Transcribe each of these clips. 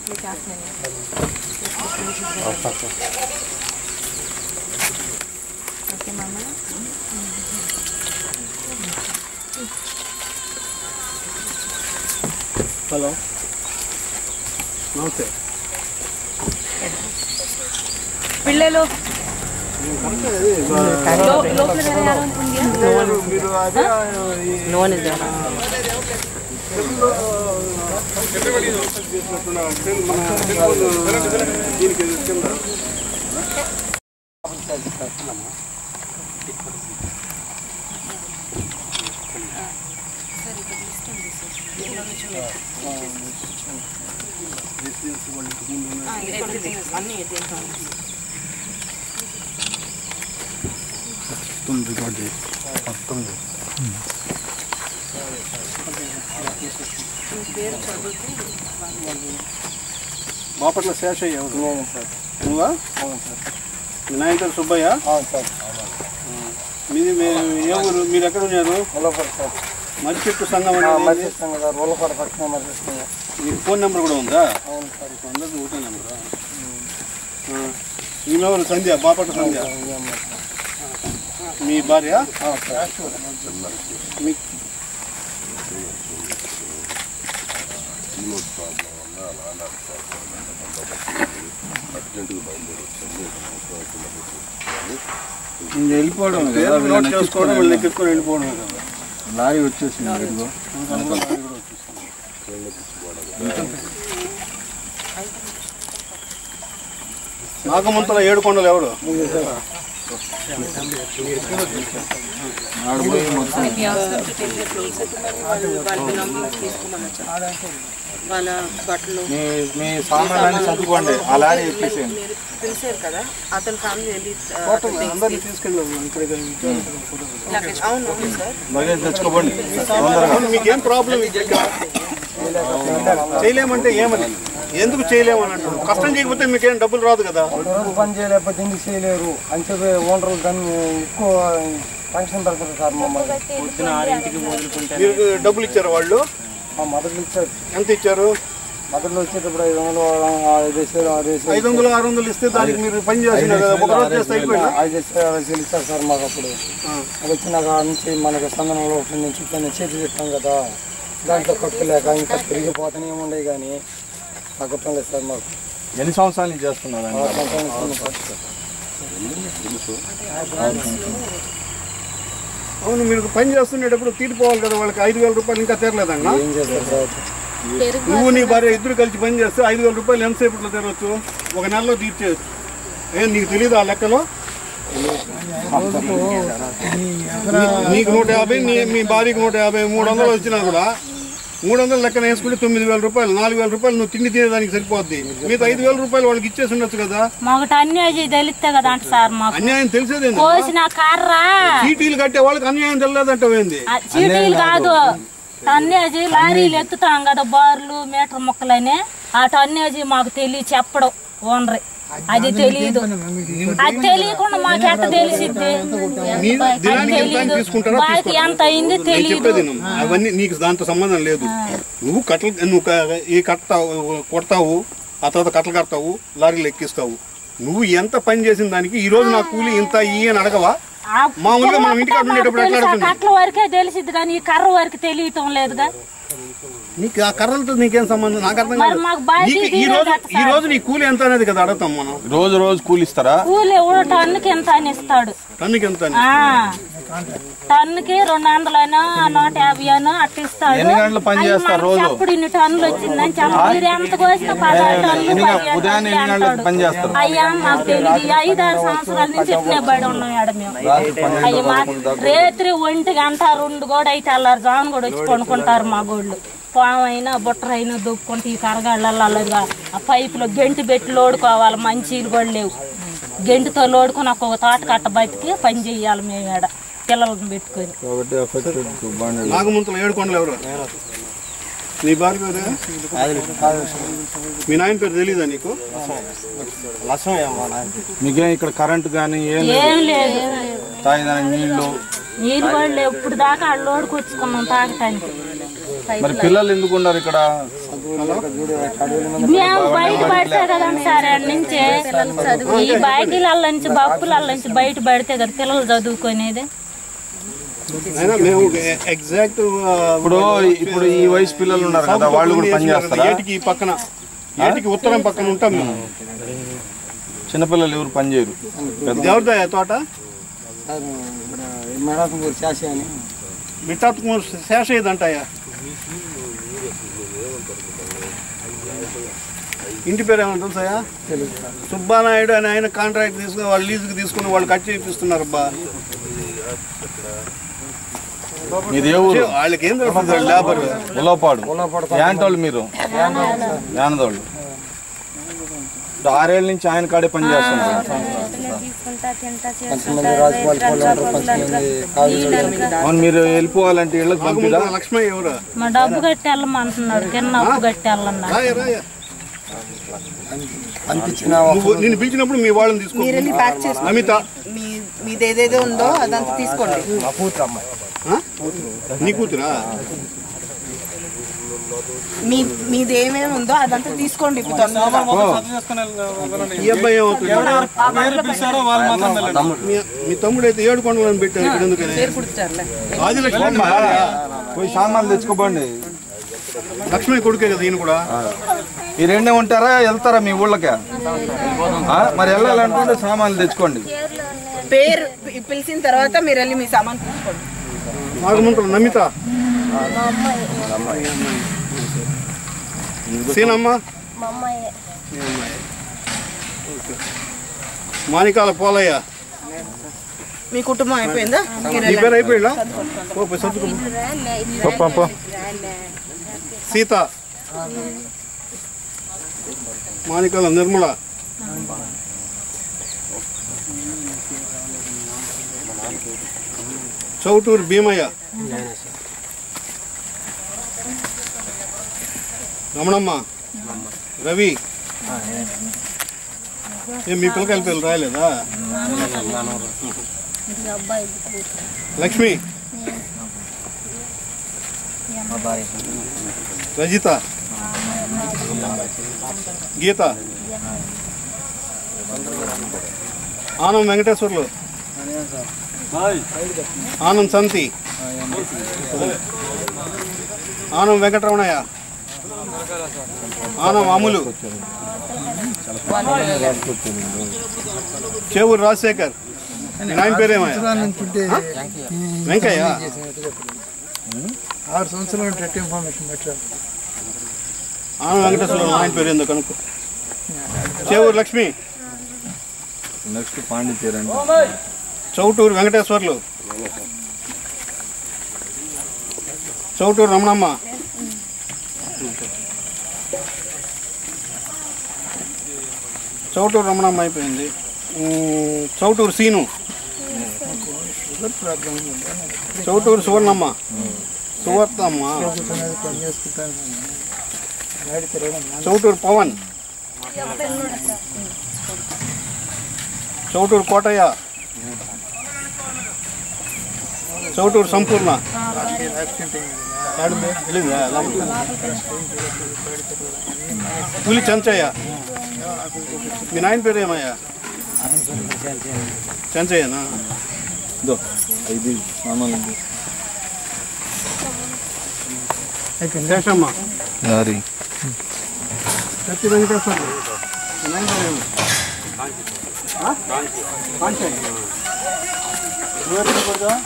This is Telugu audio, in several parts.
ఓకే మామ హలో నమస్తే పిల్లలు లో- లోపల వేరే ఎవరైనా ఉందా? మీరు అదే No one is there. మన దీనికి కింద అన్ని ఎత్తే మొత్తం రికార్డ్ చేయి మొత్తం చేయి. బాపట్ల శేషయ్య ఎవరు నువ్వా మీ నాయన పేరు సుబ్బయ్య మీది మీ- ఏ ఊరు మీరు ఎక్కడ ఉన్నారు మర్రి చెట్టు సంఘం అనేది మీకు ఫోన్ నెంబర్ కూడా ఉందా అందరిది ఒకటే నెంబరా ఈమె ఎవరు సంధ్య బాపట్ల సంధ్య మీ భార్య మీ వెళ్ళిపోవడం పేరు నోట్ చేసుకోవడం మళ్ళీ ఎక్కించుకొని వెళ్ళిపోవడం కదా లారీ వచ్చేసింది ఇదిగో నాగమంతల ఏడు కొండలు ఎవడు ఆడ పోయి మొత్తం వాళ్ళ బట్టలు మీ మీ సామాన్లన్నీ చదువుకోండి ఆ లారీ ఎక్కేసేయండి మీరు పిలిచారు కదా అతని ఫ్యామిలీ వెళ్ళి ఆ, అందరినీ తీసుకెళ్ళాము ఇక్కడ లగేజ్ అవును అవును సార్ లగేజ్ తెచ్చుకోబండి తొందరగా అవును, మీకేం ప్రాబ్లం చేయలేమంటే ఏమని ఎందుకు చేయలేమని అంటారు కష్టం చేయకపోతే మీకేం డబ్బులు రాదు కదా రోజు పని చేయలేకపోతే ఎందుకు చేయలేరు అని చెప్పి ఓనర్లు దాన్ని ఎక్కువ ఫంక్షన్ పెడతారు సార్ మమ్మల్ని మీరు డబ్బులు ఇచ్చారు వాళ్ళు మా మదర్లు ఇచ్చారు ఎంత ఇచ్చారు మదర్లు వచ్చేటప్పుడు ఐదు వందలు ఐదు వేసారు ఆరు వేసారు ఐదు వందలు ఆరు వందలు ఇస్తే దానికి మీరు పని చేస్తున్నారు కదా ఒక రోజు చేస్తే అయిపోయిందా ఐదు వేసారు ఆరు వేసారు ఇస్తారు సార్ మాకు అప్పుడు అది వచ్చినాక ఆ నుంచి మనకి సందనంలో ఒకటి నుంచి ఇట్లా చేతి పెట్టాం కదా దాంట్లో కట్టు లేక ఇంకా తిరిగిపోతూనే ఉండేవి కానీ తగ్గటం లేదు సార్ మాకు ఎన్ని సంవత్సరాల నుంచి చేస్తున్నారు ఆ సంవత్సరం ఇస్తుంది సార్. అవును మీరు పని చేస్తున్నప్పుడు తీరిపోవాలి కదా వాళ్ళకి ఐదు వేల రూపాయలు ఇంకా తీరలేదన్నా ఏం చేస్తారు సార్ నువ్వు నీ భార్య ఇద్దరు కలిసి పని చేస్తే ఐదు వేల రూపాయలు ఎంతసేపట్లో తీరవచ్చు ఒక నెలలో తీర్చేయచ్చు ఏం నీకు తెలియదు ఆ లెక్కలో నీ- నీకు నూట యాభై నీ మీ భార్యకి నూట యాభై మూడు వందలు వచ్చినా కూడా మూడు వందల లెక్కన వేసుకుంటే తొమ్మిది వేల రూపాయలు నాలుగు వేల రూపాయలు నువ్వు తిండి తినేదానికి సరిపోద్ది మిగతా ఐదు వేల రూపాయలు వాళ్ళకి ఇచ్చేసి ఉండొచ్చు కదా మాకు అన్యాయం తెలిస్తే కదా అంట సార్ మాకు అన్యాయం తెలిసేదేంది కోసిన కర్ర చీటీలు కట్టే వాళ్ళకి అన్యాయం తెలియదంటావేంది ఆ చీటీలు కాదు టన్నేజీ లారీలు ఎత్తుతాం కదా బార్లు మీటర్ ముక్కలని ఆ టన్నేజీ మాకు తెలియ చెప్పడం ఓనరి అది తెలియదు అది తెలియకుండా మాకు ఎట్ట తెలిసిద్ది మీరు అది దినానికి ఎంత తెలీదు తీసుకుంటారో బాకి తీసుకోండి. ఎంత అయింది నేను తెలియదు చెప్పేది విను. అవన్నీ నీకు దాంతో సంబంధం లేదు నువ్వు కట్టలు నువ్వు క- ఈ కట్టావు కొడతావు ఆ తర్వాత కట్టలు కడతావు లారీలు ఎక్కిస్తావు నువ్వు ఎంత పని చేసిన దానికి ఈ రోజు నా కూలి ఇంత ఇయ్యి అని అడగవా ఆ మామూలుగా మనం ఇంటికాడ మాకు ఉండేటప్పుడు ఎట్లా తెలుసు, ఆ అడుగుతుంది కట్ల వరకే తెలిసిద్ది కానీ ఈ కర్ర వరకు తెలియటం లేదుగా నీకు ఆ కర్రలతో నీకేం సంబంధం నాకు అర్థం మరి కాదు మాకు బాకీ నీకు ఈ తీరేది రోజు ఎట్ట ఈ రోజు నీ కూలి ఎంత అనేది కదా అడుగుతాం మనం రోజు రోజు కూలిస్తారా కూలి కూడా టన్నుకి ఎంత అని ఇస్తాడు టన్నుకి ఎంత అని ఆ టన్నుకి రెండు వందలైనా నూట యాభై అయినా అట్ట ఇస్తాడు ఎన్ని గంటలు పని అయ్యి చేస్తారు మనకి రోజు? అప్పుడు ఇన్ని టన్నులు వచ్చిందని చెప్పి మీరు ఎంత కోసిన పదహారు టన్నులు ఎన్ని గం- పదిహేను ఉదయాన్నే ఎన్ని టన్నులు గంటలకు పని చేస్తారు? అంటాడు. అయ్యా మాకు తెలియదు ఈ ఐదు ఆరు సంవత్సరాల నుంచి ఇట్లే బడి ఉన్నాం ఆడ మేము అయ్యి మా రేత్రి ఒంటి గంట రెండు కూడా అయితే అల్లారు జాన్ కూడా వచ్చి కొనుక్కుంటారు మా గోళ్ళు పామైనా బుట్టరైనా దొప్పుకుంటే ఈ కరగాళ్ళల్లో అలాగా ఆ పైపులో గెంటి పెట్టి లోడుకోవాలి మంచీలు కూడా లేవు గెంటితో లోడుకొని ఒక తోట కట్ట బతికి పని చెయ్యాలి మేము ఆడ పిల్లలను పెట్టుకొని కాబట్టి అఫెక్టెడ్ బాండ్ నాగమంతులు ఏడు కొండలు ఎవరు నీ భార్య పేరు మీ నాయన పేరు తెలీదా నీకు మీకేం ఇక్కడ కరెంట్ కానీ ఏం లేదు ఏం లేదు తాగేదానికి నీళ్లు నీళ్ళు కూడా లేవు ఇప్పుడు దాకా ఆడ లోడుకొచ్చుకున్నాం తాగటానికి మరి పిల్లలు ఎందుకు ఉన్నారు ఇక్కడ చూడు అడవుల మీద మేము బయట పడితే కదండి సార్ ఆడ నుంచి ఈ బాకీల నుంచి బప్పుల నుంచి బయట పడితే కదా పిల్లలు చదువుకునేది అయినా మేము ఎగ్జాక్ట్ ఇప్పుడు ఇప్పుడు ఈ వయసు పిల్లలు ఉన్నారు కదా వాళ్ళు కూడా పని చేస్తారా ఏటికి ఈ పక్కన ఏటికి ఉత్తరం పక్కన ఉంటాం మేము చిన్నపిల్లలు ఎవరు పని చేయరు దేవుడిదా తోట సార్ ఇక్కడ మేడం గారు చేసి అని మిట్టాత్మ శేష ఇదంటాయా ఇంటి పేరు ఏమైనా తెలుసాయా తెలుసు సార్ సుబ్బానాయుడు అని ఆయన కాంట్రాక్ట్ తీసుకుని వాళ్ళు లీజుకి తీసుకుని వాళ్ళు కట్ చేపిస్తున్నారు అబ్బా మీది ఏ ఊరు వాళ్ళకి ఏం తెలుస్తుంది లేబర్ ఉలవపాడు యాంటోళ్ళు మీరు యానదోళ్ళు ఆరేళ్ళ నుంచి ఆయన కాడే పని చేస్తున్నారు కొంతమంది రాజపాల వాళ్ళు ఉంటారు కొంతమంది కాదు అవును మీరు వెళ్ళిపోవాలంటే ఇళ్ళకి పంపిదా లక్ష్మయ్య ఎవరు మా డబ్బు కట్టి వెళ్ళమంటున్నాడు కింద అప్పు కట్టి వెళ్ళన్నాడు రాయ రాయ అనిపించిన నువ్వు నిన్ను పిలిచినప్పుడు మీ వాళ్ళని తీసుకో మీరు వెళ్ళి ప్యాక్ చేసుకోండి అమిత మీ మీది ఏదేదో ఉందో అదంతా తీసుకోండి ఆ? నీ కూతురా మీ మీది ఏమేమి ఉందో అదంతా తీసుకోండి ఇప్పుడు తొందరగా ఈ అబ్బాయి ఏమవుతుంది మీ- మీ తమ్ముడు అయితే ఏడు కొండలను పెట్టారు ఇక్కడ ఎందుకని పుడతారులే ఆదిలక్ష్మి అమ్మా, పోయి సామాన్లు తెచ్చుకోబండి లక్ష్మి కొడుకే కదా ఈయన కూడా ఈ రెండే ఉంటారా వెళ్తారా మీ ఊళ్ళకి ఆ, మరి వెళ్ళాలనుకుంటే సామాన్లు తెచ్చుకోండి పేరు పి- పిలిచిన తర్వాత మీరు వెళ్ళి మీ సామాన్ తీసుకోండి నాగమంతులు నమిత సీనమ్మ మీ అమ్మాయి. ఓకే. మాణికాల పోలయ్య మీ కుటుంబం అయిపోయిందా మీరు నీ పేరు అయిపోయిలా ఓ పోయి సర్దుకో పో. పో, పో. సీత మాణికాల నిర్మల చౌటూరు భీమయ్య రమణమ్మ రవి ఏం మీ పిల్లకాయల పేర్లు రాయలేదా లక్ష్మి రజిత గీత ఆనంద్ వెంకటేశ్వర్లు ఆనంద్ సంతి ఆనం వెంకటరమణయ్య ఆనం అములు చేవూరు రాజశేఖర్ మీ నాయన పేరేమయ్యా వెంకయ్య ఆరు సంవత్సరాలు టెట్ ఇన్ఫర్మేషన్ పెట్టారు ఆనం వెంకటేశ్వర నాయన పేరు ఏందో కనుక్కో చేవూరు లక్ష్మి నెక్స్ట్ పాండిచేరి అంటే చౌటూరు వెంకటేశ్వర్లు చౌటూరు రమణమ్మ చౌటూరు రమణమ్మ అయిపోయింది ఉమ్, చౌటూరు సీను చౌటూరు సువర్ణమ్మ సువర్తమ్మ పని చేసుకుంటాను చౌటూరు పవన్ చౌటూరు కోటయ్య చౌటూరు సంపూర్ణ యాడుంది? వెళ్ళిందా? పులి చెంచయ్య మీ నాయన పేరు ఏమయ్యా చెంచయ్యనా ఇదో ఐదు సామాన్లు ఉంది. శేషమ్మ లారీ సత్య వెంకటేశ్వర్లు మీ నాయన పేరు ఏమి? ఆ? కాంచయ్య. నువ్వు ఎక్కడ పడతావా?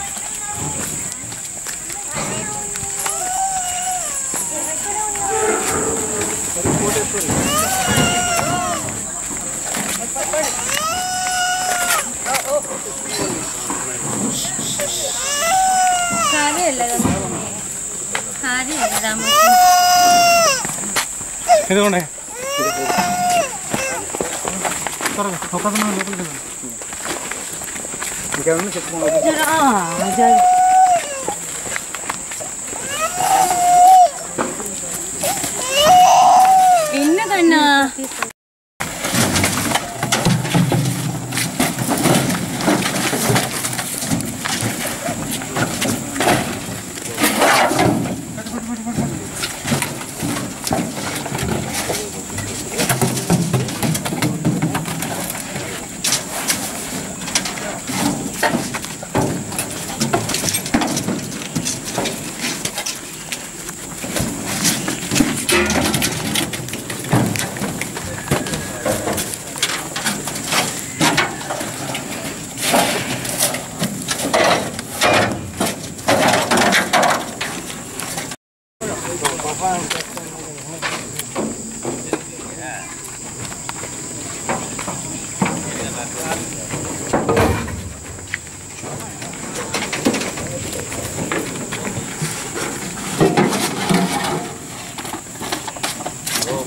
ఎందుకన్నా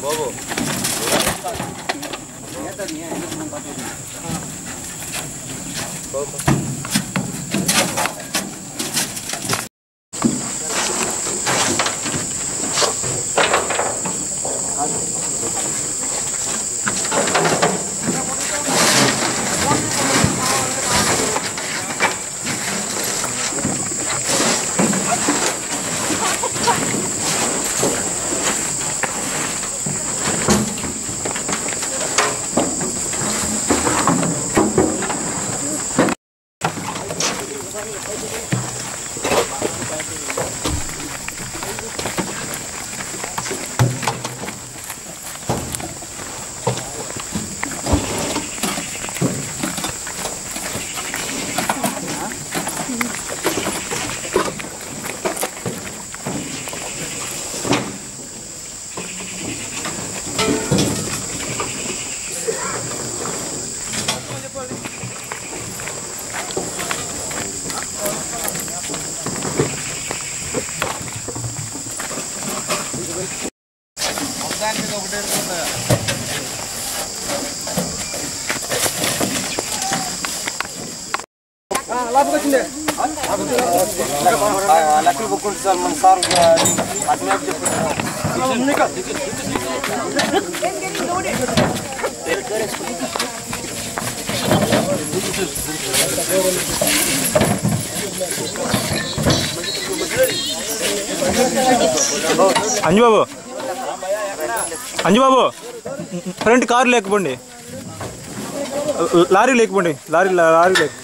లెక్కలు బుక్కుంటు సార్ మన సార్ అతనే అంజుబాబు అంజుబాబు ఫ్రంట్ కారు లేకపోండి లారీ లేకపోండి లారీ లారీ లేక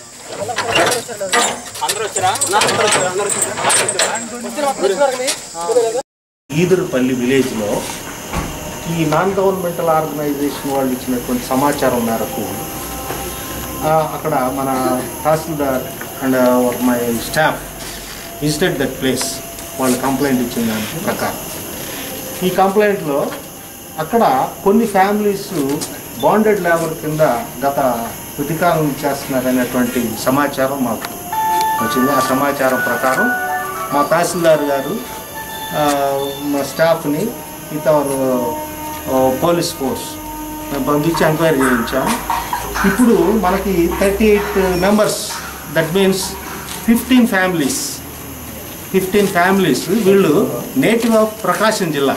ఈదురుపల్లి విలేజ్లో ఈ నాన్ గవర్నమెంటల్ ఆర్గనైజేషన్ వాళ్ళు ఇచ్చినటువంటి సమాచారం మేరకు ఆ, అక్కడ మన తహసీల్దార్ and my staff visited that place వాళ్ళు కంప్లైంట్ ఇచ్చిన దాని ప్రకారం ఈ కంప్లైంట్లో అక్కడ కొన్ని ఫ్యామిలీస్ బాండెడ్ లేబర్ కింద గత ప్రతికాలం చేస్తున్నారనేటువంటి సమాచారం మాకు వచ్చింది ఆ సమాచారం ప్రకారం మా తహసీల్దార్ గారు ఆ, మా స్టాఫ్ని ఇతర పోలీస్ ఫోర్స్ మేము పంపించి ఎంక్వైరీ చేయించాం ఇప్పుడు మనకి thirty eight members that means fifteen families fifteen families వీళ్ళు నేటివ్ ఆఫ్ ప్రకాశం జిల్లా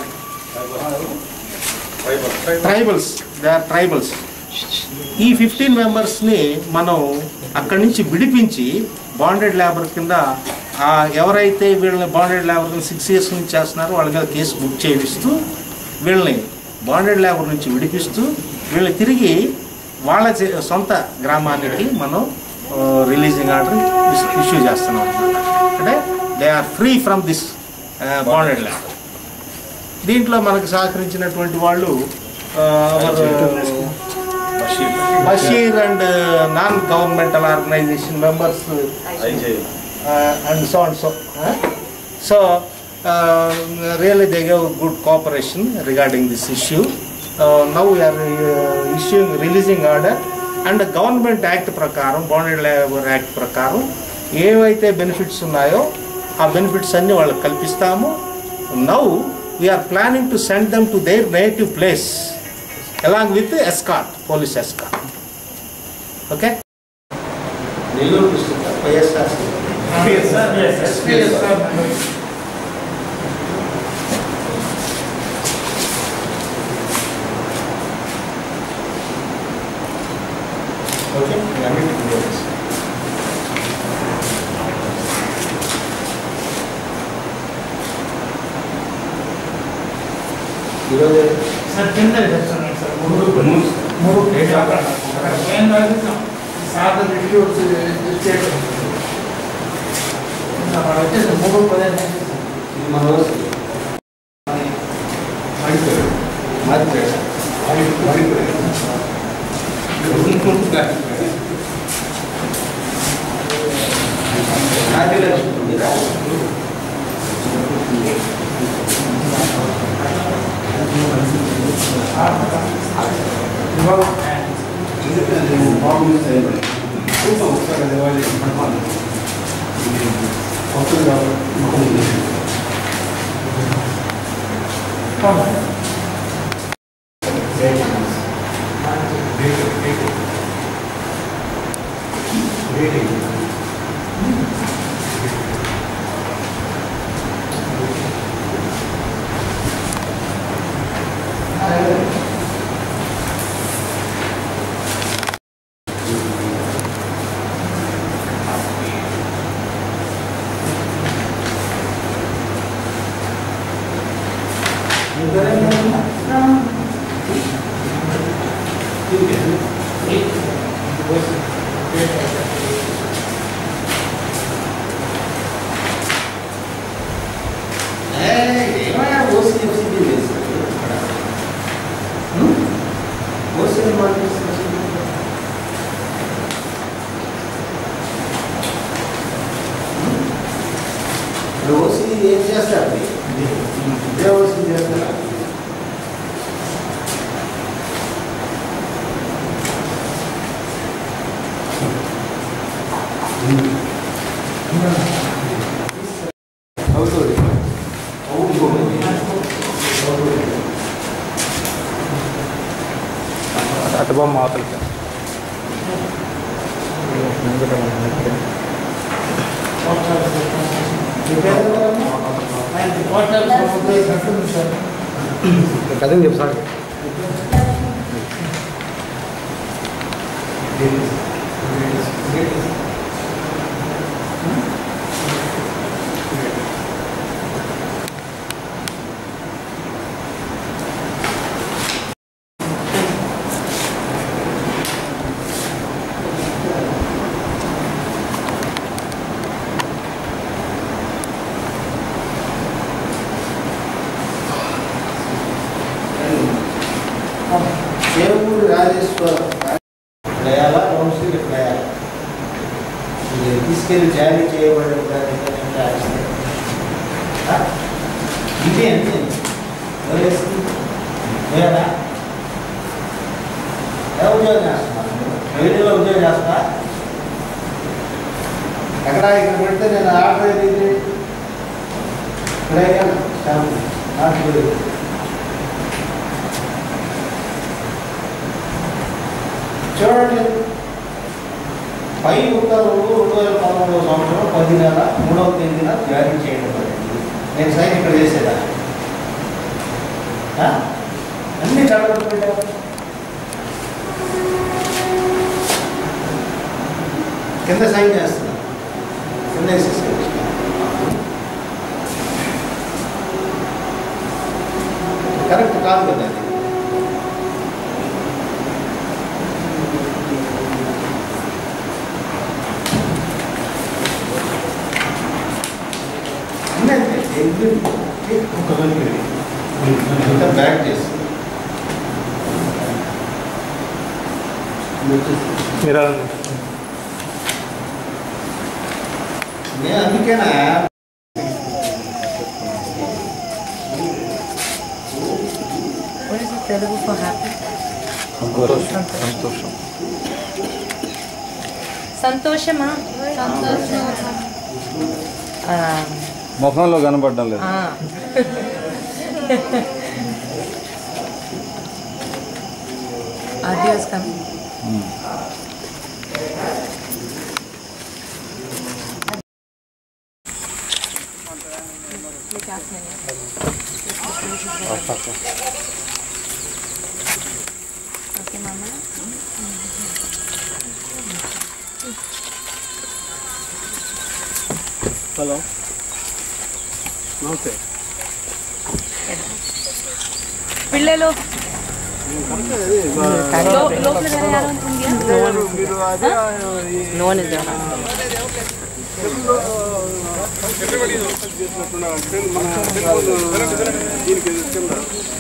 ట్రైబల్స్ దే ఆర్ ట్రైబల్స్ ఈ ఫిఫ్టీన్ మెంబర్స్ని మనం అక్కడి నుంచి విడిపించి బాండెడ్ లేబర్ కింద ఆ ఎవరైతే వీళ్ళని బాండెడ్ లేబర్ కింద సిక్స్ ఇయర్స్ నుంచి చేస్తున్నారో వాళ్ళ మీద కేసు బుక్ చేయిస్తూ వీళ్ళని బాండెడ్ లేబర్ నుంచి విడిపిస్తూ వీళ్ళని తిరిగి వాళ్ళ చే- సొంత గ్రామానికి మనం రిలీజింగ్ ఆర్డర్ ఇష్యూ చేస్తున్నాం అనమాట అంటే they are free from this bonded labour దీంట్లో మనకు సహకరించినటువంటి వాళ్ళు ఆ, our, Basheer and non governmental organisation members and so and so so really they gave good cooperation regarding this issue now we're issuing releasing order and government act ప్రకారం బాండెడ్ లేబర్ యాక్ట్ ప్రకారం ఏవైతే బెనిఫిట్స్ ఉన్నాయో ఆ బెనిఫిట్స్ అన్ని వాళ్ళకి కల్పిస్తాము now we're planning to send them to their native place along with escort police escort okay Nellore district YSR okay ఈరోజు సార్ కింద చెప్తున్నాను సార్ మూడు మూడు సార్ రివ్యూస్ చేయడం వచ్చేసి మూడు పదిహేను ఇది మన రోజు మాడిపోయాడు మాడిపోయాడు మాడిపోయాడు అవును ఓసీ ఏం చేస్తారు ఇదే ఓసీ చేస్తారా అటు బొమ్మ అవతలకి కదండి చెప్పు సార్ దేవుడు రాజేశ్వర వేయాలా వంశీ వేయాలా ఇది తీసుకెళ్ళి జారీ చేయబడిన దాన్ని నేను రాస్తాను. ఆ? ఇది అంతే వేయాలా ఏ ఉద్యోగం చేస్తున్నా రెవెన్యూలో ఉద్యోగం చేస్తున్నా ఎక్కడ ఇక్కడ పెడితే నేను ఆర్డర్ ఏది ఇక్కడ ఆర్డర్ చూడండి పై ఉత్తర్వులు రెండు వేల పదమూడవ సంవత్సరం పది నెల మూడవ తేదీన జారీ చేయబడింది నేను సైన్ ఇక్కడ చేసేదా ఆ? అన్ని చదవడం పెట్టారు కింద సైన్ చేస్తున్నా కింద వేసేసి కరెక్ట్ కాదు కదా అది అన్నీ ఎగ్జిట్ ఒక కలిపి అంతా బ్యాక్ చేసి మీరు నేను అందుకేనా తెలుగు ఫర్ హ్యాపీ సంతోషం సంతోషమా ఆ, ముఖంలో కనపడడం లేదు ఆ. Adios, come. Okay, mama. Hello నమస్తే పిల్లలు లో- లోపల వేరే యారో ఉందా? మీరు అదే No one is there. దీనికి కింద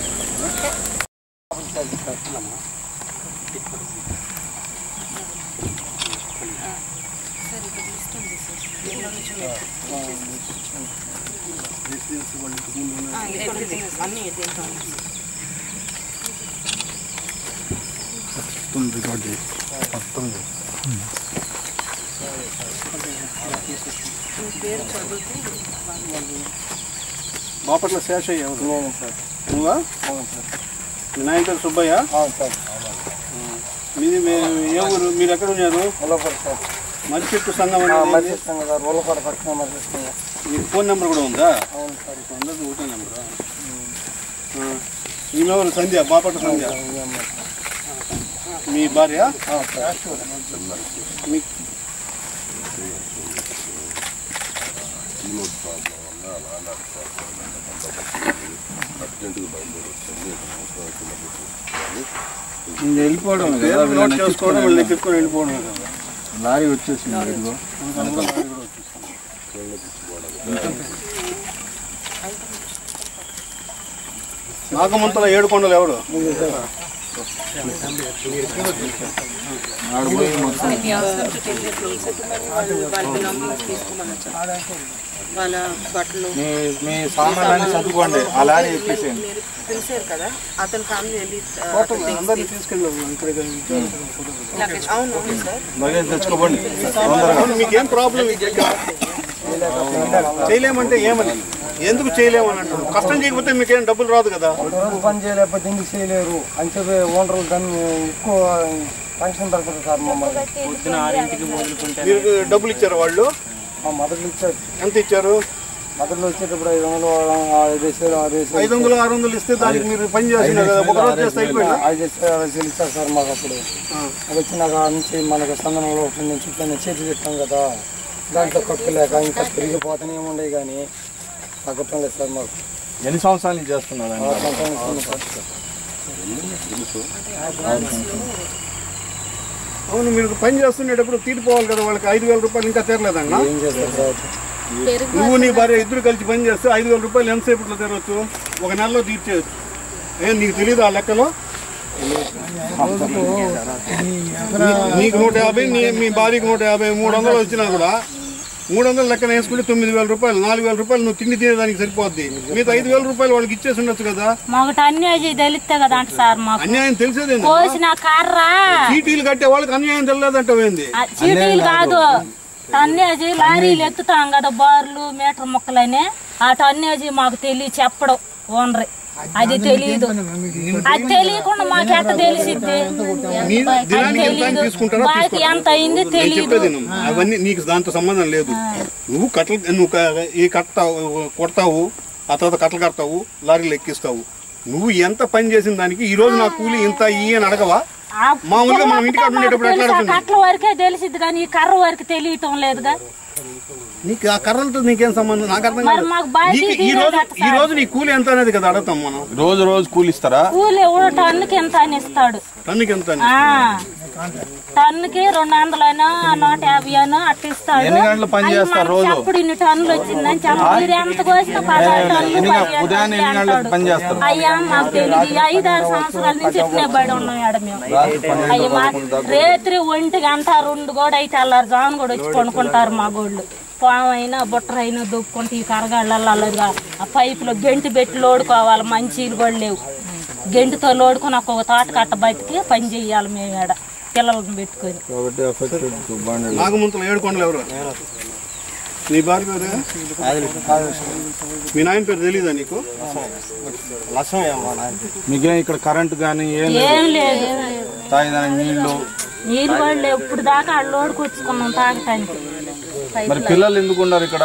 బాపట్ల శేషయ్య ఎవరు నువ్వా మీ నాయన పేరు సుబ్బయ్య మీది మీ- ఏ ఊరు మీరు ఎక్కడ ఉన్నారు మర్రి చెట్టు సంఘం అనేది రోలపాట పక్కన మరి మీ ఫోన్ నెంబర్ కూడా ఉందా అవును సార్ అందరిది ఒకటే నెంబరా ఆ. ఈమె ఎవరు సంధ్య బాపట్ల సంధ్య మీ భార్య మీ ఇంక వెళ్ళిపోవడం కదా పేరు నోట్ వీళ్ళని చేసుకోవడం వీళ్ళని ఎక్కించుకొని వెళ్ళిపోవడం కదా లారీ వచ్చేసింది ఇదిగో నాగమంతల ఏడు కొండలు ఎవడు ఆడ పోయి మొత్తం వాళ్ళ బట్టలు మీ మీ సామాన్లన్నీ చదువుకోండి ఆ లారీ ఎక్కేసేయండి మీరు పిలిచారు కదా అతని ఫ్యామిలీ వెళ్ళి ఆ, అందరినీ తీసుకెళ్ళాము ఇక్కడ లగేజ్ అవును అవును సార్ లగేజ్ తెచ్చుకోబండి తొందరగా అవును, మీకేం ప్రాబ్లం చేయలేమంటే ఏమని ఎందుకు చేయలేమని అంటారు కష్టం చేయకపోతే మీకేం డబ్బులు రాదు కదా ఒక రోజు పని చేయలేకపోతే ఎందుకు చేయలేరు అని చెప్పి ఓనర్లు దాన్ని ఎక్కువ ఫంక్షన్ పెడతారు సార్ మమ్మల్ని మీరు డబ్బులు ఇచ్చారు వాళ్ళు మా మదర్లు ఇచ్చారు ఎంత ఇచ్చారు మదర్లు వచ్చేటప్పుడు ఐదు వందలు ఐదు వేసారు ఆరు వేసారు ఐదు వందలు ఆరు వందలు ఇస్తే దానికి మీరు పని చేస్తున్నారు కదా ఒక రోజు చేస్తే అయిపోయింది ఐదు వేసారు ఆరు వేసారు ఇచ్చారు సార్ మాకు అప్పుడు అది వచ్చిన కాడ నుంచి మనకు సందనంలో ఒకటి నుంచి ఇట్లా చేతి పెట్టాం కదా దాంట్లో కట్టులేక ఇంకా తిరిగిపోతూనే ఉండే కానీ తగ్గటం లేదు సార్ మాకు ఎన్ని సంవత్సరాల నుంచి చేస్తున్నారు ఆయన? ఆరు సంవత్సరాలు ఇస్తుంది సార్ అవును మీరు పని చేస్తున్నప్పుడు తీరిపోవాలి కదా వాళ్ళకి ఐదు వేల రూపాయలు ఇంకా తీరలేదన్నా ఏం చేస్తారు సార్ నువ్వు నీ భార్య ఇద్దరు కలిసి పని చేస్తే ఐదు వేల రూపాయలు ఎంతసేపట్లో తీరవచ్చు ఒక నెలలో తీర్చేయచ్చు ఏం నీకు తెలియదు ఆ లెక్కలో నీ- నీకు నూట యాభై నీ మీ భార్యకి నూట యాభై మూడు వందలు వచ్చినా కూడా మూడు వందల లెక్కన వేసుకుంటే తొమ్మిది వేల రూపాయలు నాలుగు వేల రూపాయలు నువ్వు తిండి తినేదానికి సరిపోద్ది మిగతా ఐదు వేల రూపాయలు వాళ్ళకి ఇచ్చేసి ఉండొచ్చు కదా మాకు అన్యాయం తెలిస్తే కదా అంట సార్ మాకు అన్యాయం తెలిసేదేంది కోసిన కర్ర చీటీలు కట్టే వాళ్ళకి అన్యాయం తెలియదంటావేంది ఆ చీటీలు కాదు టన్నేజీ లారీలు ఎత్తుతాం కదా బార్లు మీటర్ ముక్కలని ఆ టన్నేజీ మాకు తెలియ చెప్పడం ఓనరి అది తెలియదు అది తెలియకుండా మాకు ఎట్ట తెలిసిద్ది మీరు అది దినానికి ఎంత తెలీదు తీసుకుంటారో బాకి తీసుకోండి. ఎంత అయింది నేను తెలియదు చెప్పేది విను. అవన్నీ నీకు దాంతో సంబంధం లేదు నువ్వు కట్టలు నువ్వు క- ఈ కట్టావు కొడతావు ఆ తర్వాత కట్టలు కడతావు లారీలు ఎక్కిస్తావు నువ్వు ఎంత పని చేసిన దానికి ఈ రోజు నా కూలి ఇంత ఇయ్యి అని అడగవా ఆ మామూలుగా మనం ఇంటికాడ మాకు ఉండేటప్పుడు ఎట్లా తెలుసు, ఆ అడుగుతుంది కట్ల వరకే తెలిసిద్ది కానీ ఈ కర్ర వరకు తెలియటం లేదుగా నీకు ఆ కర్రలతో నీకేం సంబంధం నాకు అర్థం మరి కాదు మాకు బాకీ నీకు ఈ తీరేది రోజు ఎట్ట ఈ రోజు నీ కూలి ఎంత అనేది కదా అడుగుతాం మనం రోజు రోజు కూలిస్తారా కూలి కూడా టన్నుకి ఎంత అని ఇస్తాడు టన్నుకి ఎంత అని ఆ టన్నుకి రెండు వందలైనా నూట యాభై అయినా అట్ట ఇస్తాడు ఎన్ని గంటలు పని అయ్యి చేస్తారు మనకి రోజు? అప్పుడు ఇన్ని టన్నులు వచ్చిందని చెప్పి మీరు ఎంత కోసినా పదహారు టన్నులు ఎన్ని గం- పదిహేడు ఉదయాన్నే ఎన్ని టన్నులు గంటలకు పని చేస్తారు? అంటాడు. అయ్యా మాకు తెలియదు ఈ ఐదు ఆరు సంవత్సరాల నుంచి ఇట్లే బడి ఉన్నాం ఆడ మేము రాత్రి పన్నెండు అయ్యి మా పదకొండు దాకా రేత్రి ఒంటి గంట రెండు కూడా అయితే అల్లారు జాన్ కూడా వచ్చి కొనుక్కుంటారు మా గోళ్ళు పామైనా బుట్టరైనా దొక్కుంటే ఈ కరగాళ్ళల్లో అలాగా ఆ పైపులో గెంటి పెట్టి లోడుకోవాలి మంచీలు కూడా లేవు గెంటితో లోడుకొని ఒక తోట కట్ట బతికి పని చెయ్యాలి మేము ఆడ పిల్లలను పెట్టుకొని కాబట్టి affected బండి. నాగమంతులు ఏడు కొండలు ఎవరు నీ భార్య పేరు మీ నాయన పేరు తెలీదా నీకు మీకేం ఇక్కడ కరెంట్ కానీ ఏం లేదు ఏం లేదు తాగేదానికి నీళ్లు నీళ్ళు కూడా లేవు ఇప్పుడు దాకా ఆడ లోడుకొచ్చుకున్నాం తాగటానికి మరి పిల్లలు ఎందుకు ఉన్నారు ఇక్కడ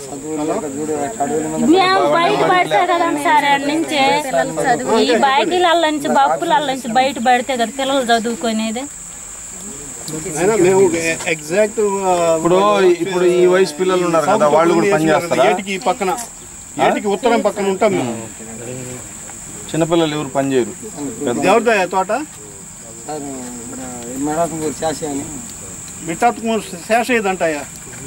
మేము బయట పడితే కదా సార్ ఆడ నుంచి ఈ బయటిల నుంచి బప్పుల నుంచి బయట పడితే కదా పిల్లలు చదువుకునేది అయినా మేము ఎగ్జాక్ట్ ఇప్పుడు ఇప్పుడు ఈ వయసు పిల్లలు ఉన్నారు కదా వాళ్ళు కూడా పని చేస్తారా ఏటికి ఈ పక్కన ఏటికి ఉత్తరం పక్కన ఉంటాం మేము చిన్నపిల్లలు ఎవరు పని చేయరు పెద్ద ఎవరిదా తోట సార్ మేడం గారు చేసి అని మిట్టాత్మ శేష ఇదంటాయా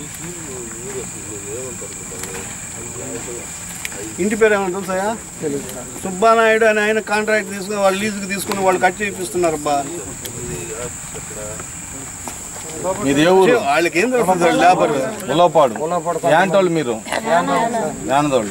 ఇంటి పేరు ఏమైనా తెలుసాయా తెలియదు సార్ సుబ్బానాయుడు అని ఆయన కాంట్రాక్ట్ తీసుకుని వాళ్ళు లీజుకి తీసుకుని వాళ్ళు కట్ చేపిస్తున్నారు అబ్బా మీది ఏ ఊరు వాళ్ళకి ఏం తెలుస్తుంది లేబర్ ఉలవపాడు యాంటోళ్ళు మీరు యానదోళ్ళు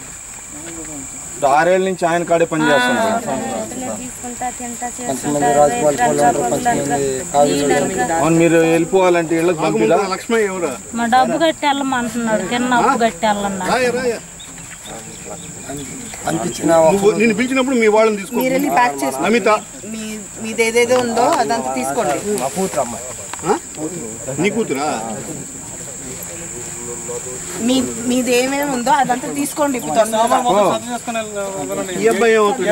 ఆరేళ్ళ నుంచి ఆయన కాడే పని చేస్తున్నారు కొంతమంది రాజకీయాలు వాళ్ళు ఉంటారు కొంతమంది కాదు అవును మీరు వెళ్ళిపోవాలంటే ఇళ్ళకి పంపిరా లక్ష్మయ్య ఎవరు మా డబ్బు కట్టి వెళ్ళమంటున్నాడు కింద అప్పు కట్టి వెళ్ళన్నా రాయ రాయ అనిపించిన నువ్వు నేను పిలిచినప్పుడు మీ వాళ్ళని తీసుకో మీరు వెళ్ళి ప్యాక్ చేసుకోండి నమిత మీ మీది ఏదేదో ఉందో అదంతా తీసుకోండి ఆ? నీ కూతురా మీ మీది ఏమేమి ఉందో అదంతా తీసుకోండి ఇప్పుడు తొందరగా ఈ అబ్బాయి ఏమవుతుంది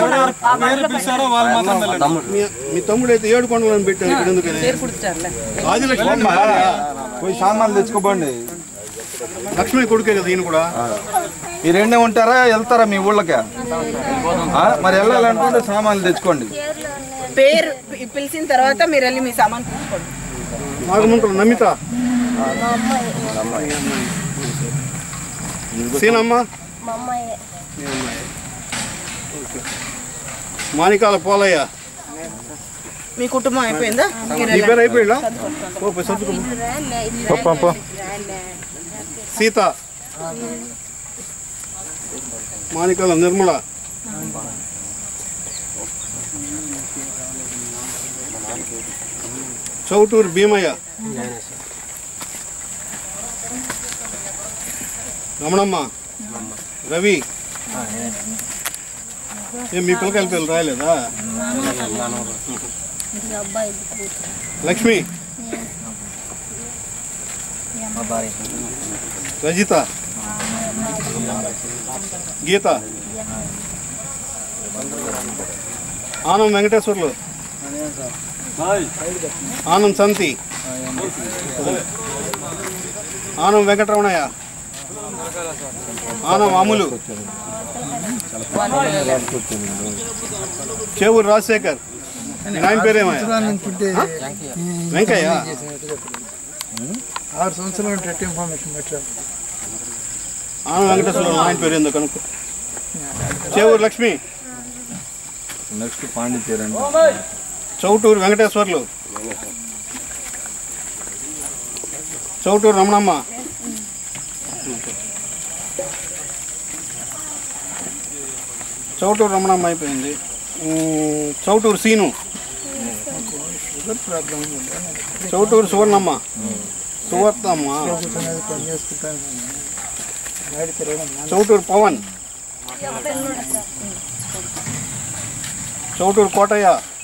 మీ- మీ తమ్ముడు అయితే ఏడు కొండలను పెట్టారు ఇక్కడ ఎందుకని ఆదిలక్ష్మి పోయి సామాన్లు తెచ్చుకోబండి లక్ష్మి కొడుకే కదా ఈయన కూడా ఈ రెండే ఉంటారా వెళ్తారా మీ ఊళ్ళకి ఆ, మరి వెళ్ళాలనుకుంటే సామాన్లు తెచ్చుకోండి పేరు పి- పిలిచిన తర్వాత మీరు వెళ్ళి మీ సామాన్ తీసుకోండి నాగమంతులు నమిత సీనమ్మ మాణికాల పోలయ్య మీ కుటుంబం అయిపోయిందా మీరు నీ పేరు అయిపోయిందా ఓ పోయి సర్దుకో సీత మాణికాల నిర్మల చౌటూరు భీమయ్య రమణమ్మ రవి ఏం మీ పిల్లకాయల పిల్లలు రాయలేదా లక్ష్మి రజిత గీత ఆనం వెంకటేశ్వర్లు ఆనం సంతి ఆనం వెంకటరమణయ్య ఆనం అములు చేవూరు రాజశేఖర్ మీ నాయన పేరేమయ్యా వెంకయ్య ఆరు సంవత్సరాలు టెట్ ఇన్ఫర్మేషన్ పెట్టారు ఆనం వెంకటేశ్వర నాయన పేరు ఎందుకు కనుక్కో చేవూరు లక్ష్మి నెక్స్ట్ పాండిచేరి అండి చౌటూరు వెంకటేశ్వర్లు చౌటూరు రమణమ్మ చౌటూరు రమణమ్మ అయిపోయింది ఉమ్, చౌటూరు సీను చౌటూరు సువర్ణమ్మ సువర్తమ్మ పని చేసుకుంటాను చౌటూరు పవన్ చౌటూరు కోటయ్య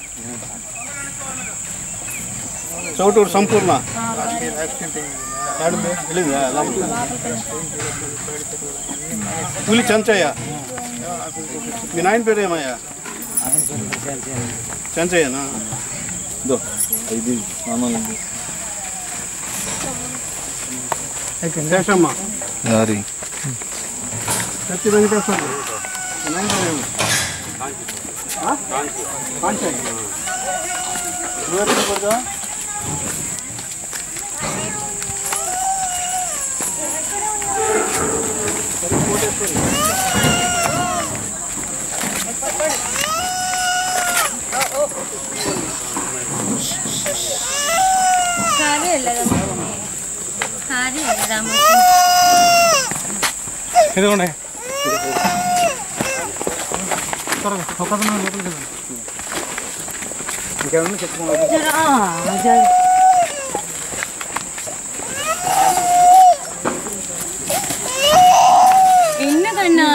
చౌటూరు సంపూర్ణ యాడు బే? వెళ్ళిందా? పులి చెంచయ్య మీ నాయన పేరు ఏమయ్యా చెంచయ్యనా ఇదో ఐదు సామాన్లు ఉంది. శేషమ్మ దారి సత్య వెంకటేశ్వర మీ నాయన పేరు ఏమి? ఆ? కాంచాయి. నువ్వు ఎక్కడ పడతావు? ఇదిగోండి ఎందుకన్నా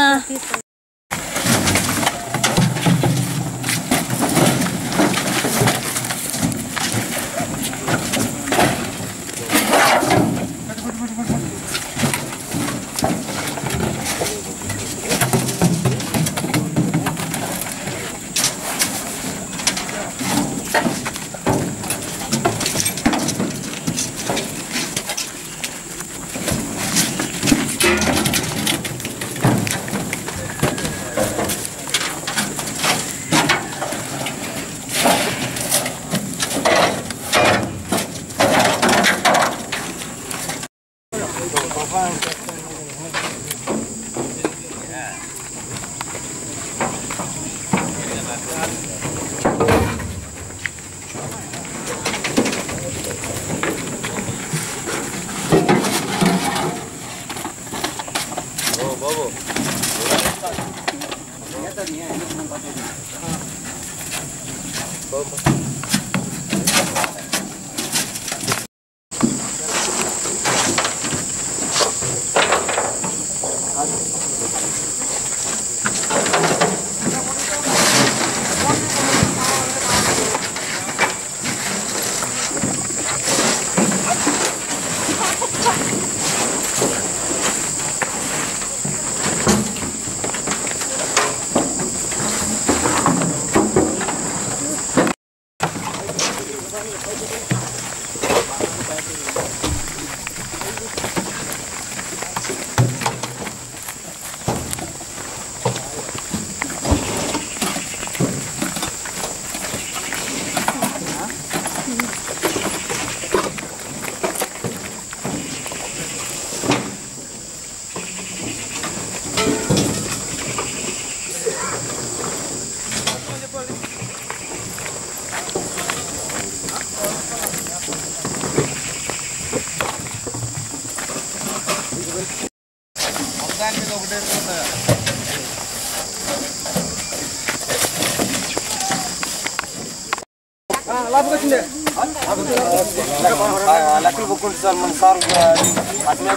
లెక్కలు బుక్కుంటే సార్ మన సార్ అట్లా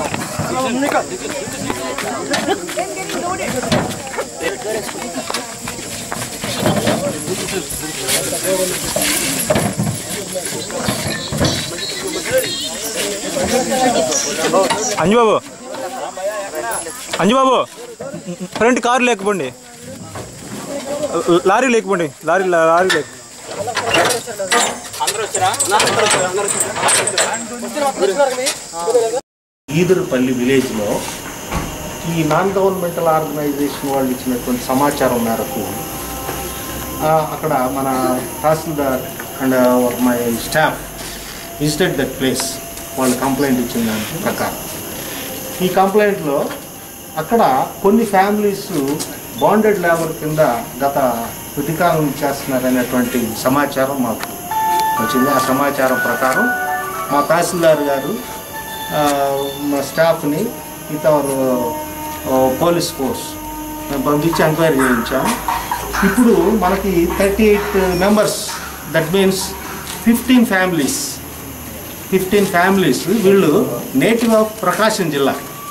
అంజుబాబు అంజుబాబు ఫ్రంట్ కారు లేకపోండి లారీ లేకపోండి లారీ లారీ లేక ఈదురుపల్లి విలేజ్లో ఈ నాన్ గవర్నమెంటల్ ఆర్గనైజేషన్ వాళ్ళు ఇచ్చినటువంటి సమాచారం మేరకు ఆ, అక్కడ మన తహసీల్దార్ and my staff visited that place వాళ్ళు కంప్లైంట్ ఇచ్చిన దాని ప్రకారం ఈ కంప్లైంట్లో అక్కడ కొన్ని ఫ్యామిలీస్ బాండెడ్ లేబర్ కింద గత ప్రతికాలం చేస్తున్నారనేటువంటి సమాచారం మాకు వచ్చింది ఆ సమాచారం ప్రకారం మా తహసీల్దార్ గారు ఆ, మా స్టాఫ్ని ఇతరు పోలీస్ ఫోర్స్ మేము పంపించి ఎంక్వైరీ చేయించాము ఇప్పుడు మనకి thirty eight members that means fifteen families fifteen families వీళ్ళు నేటివ్ ఆఫ్ ప్రకాశం జిల్లా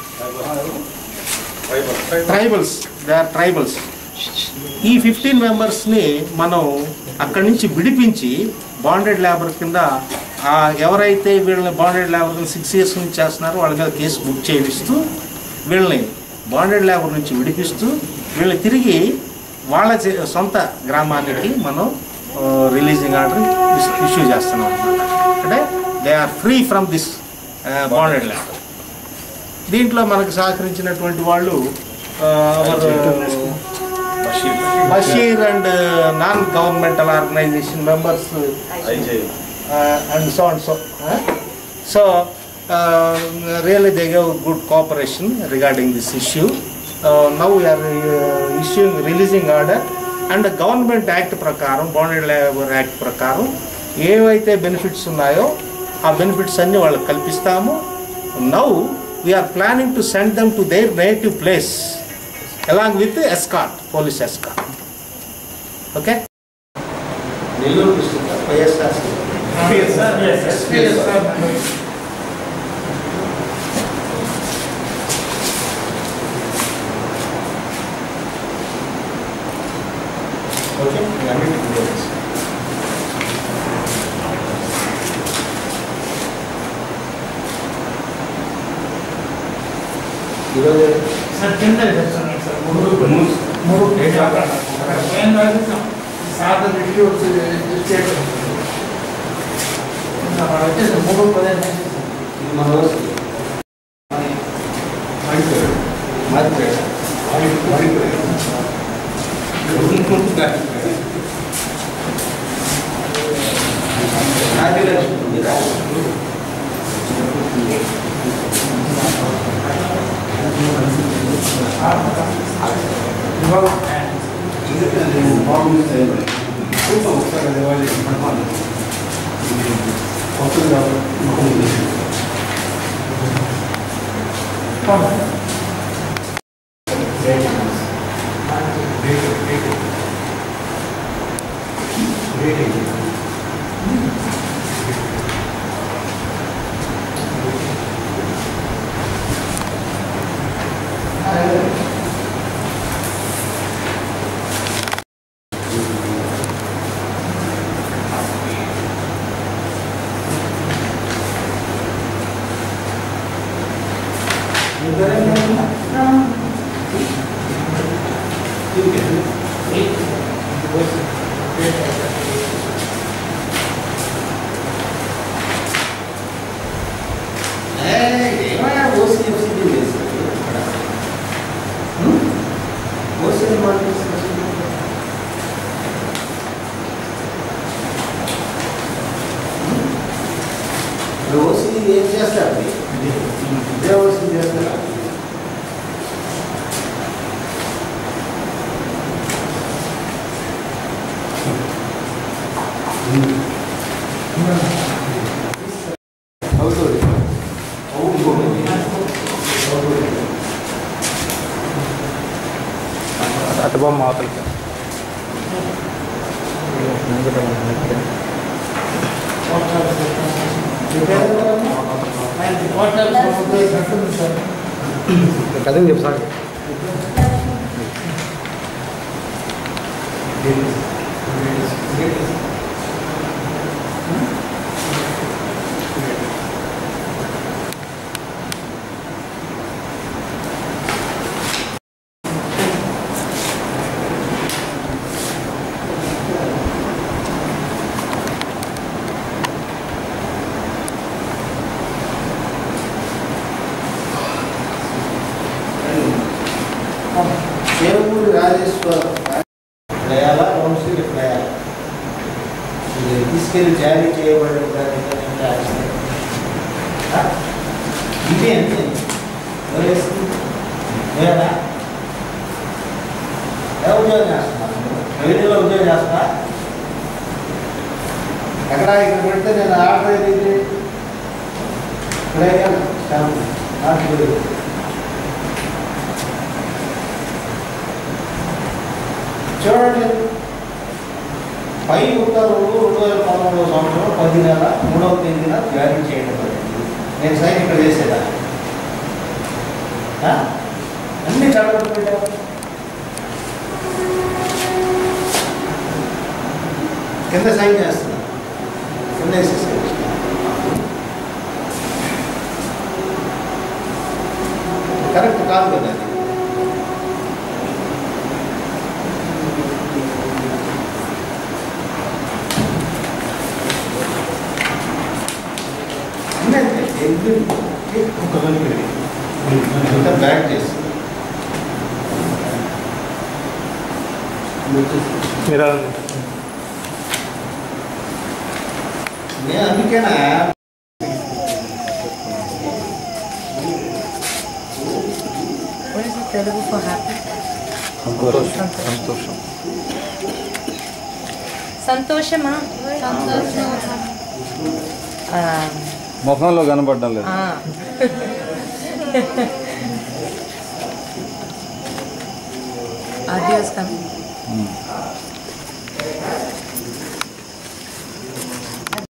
ట్రైబల్స్ దే ఆర్ ట్రైబల్స్ ఈ ఫిఫ్టీన్ మెంబర్స్ని మనం అక్కడి నుంచి విడిపించి బాండెడ్ లేబర్ కింద ఆ ఎవరైతే వీళ్ళని బాండెడ్ లేబర్ కింద సిక్స్ ఇయర్స్ నుంచి చేస్తున్నారో వాళ్ళ మీద కేసు బుక్ చేయిస్తూ వీళ్ళని బాండెడ్ లేబర్ నుంచి విడిపిస్తూ వీళ్ళని తిరిగి వాళ్ళ చే- సొంత గ్రామానికి మనం రిలీజింగ్ ఆర్డర్ ఇష్యూ చేస్తున్నాం అన్నమాట అంటే they are free from this bonded labour దీంట్లో మనకు సహకరించినటువంటి వాళ్ళు ఆ, our, Basheer and non governmental organisation members and so and so so really they gave good cooperation regarding this issue now we're issuing releasing order and government act ప్రకారం బాండెడ్ లేబర్ యాక్ట్ ప్రకారం ఏవైతే బెనిఫిట్స్ ఉన్నాయో ఆ బెనిఫిట్స్ అన్ని వాళ్ళకి కల్పిస్తాము now we're planning to send them to their native place along with escort police escort okay Nellore district YSR okay అన్నిటికీ తెలుసు. ఈరోజు సార్ కింద చెప్తున్నాను సార్ మూడు మూడు ఏం కాదు సార్ ఇష్యూస్ స్టేట్ వచ్చేసి మూడు పదిహేను ఇది మన రోజు మాదిపేట ఓసీ ఏం చేస్తారు ఇదే ఓసీ చేస్తారా అవుతుంది అటు బొమ్మ అవతలకి కదండి చెప్పు సార్ దేవుడు రాజేశ్వర ప్రయాల వంశీ ప్రయాల ఇది తీసుకెళ్లి జారీ చేయబడిన దానికంటే ట్యాక్స్ ఆ? ఇది అంతే ఎవరు వేస్తుంది? మీరేనా? ఏ ఉద్యోగం చేస్తున్నా రెవెన్యూలో ఉద్యోగం చేస్తున్నా ఎక్కడ ఇక్కడ పెడితే నేను ఆర్డర్ ఏది ఇక్కడే స్టాంప్ ఆర్డర్ చూడండి పై ఉత్తర్వులు రెండు వేల పదమూడవ సంవత్సరం పది నెల మూడవ తేదీన జారీ చేయడం జరిగింది నేను సైన్ ఇక్కడ చేసేదా ఆ? అన్ని చదవడం పెట్టావు కింద సైన్ చేస్తున్నా కింద వేసేసి కరెక్ట్ కాదు కదా అది బ్యాక్ చేసి మీరు నేను అందుకేనా తెలుగు ఫర్ హ్యాపీ సంతోషం సంతోషమా ఆ, ముఖంలో కనపడడం లేదు ఆ. Adios, Cam. ఉమ్.